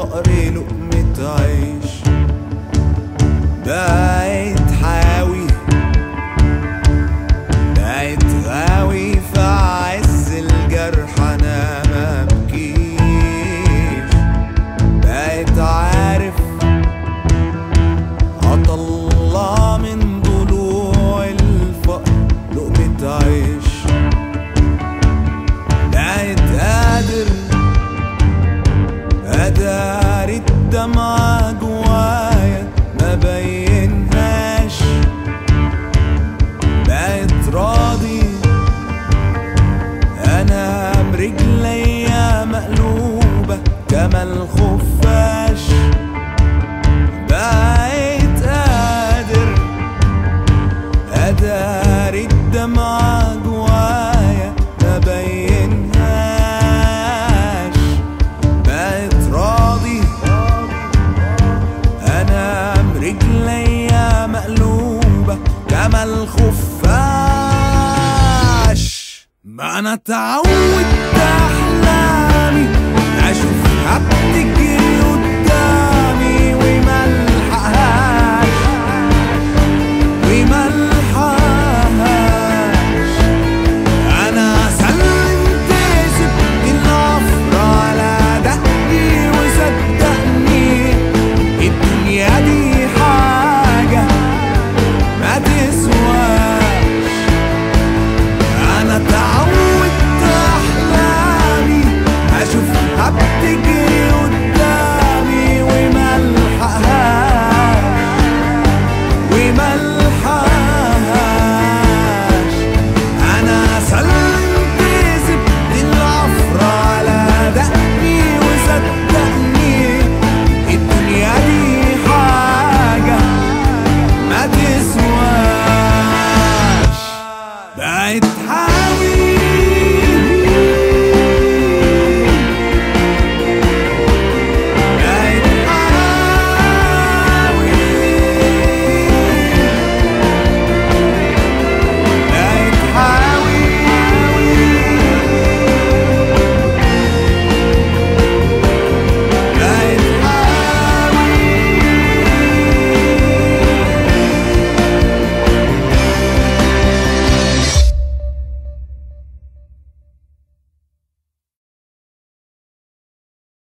الفقر لقمة عيش بقيت حاوي بقيت غاوي في عز الجرح انا مبكيش بقيت عارف عطلع من ضلوع الفقر لقمة عيش بقيت قادر أداري الدمعة جوايا ما بينهاش بقيت راضي أنا برجليا مقلوبة كما الخفاش بقيت قادر أداري الدمعة جوايا ما بينهاش بقيت راضي أنا برجليا مقلوبة كما الخفاش ما أنا اتعودت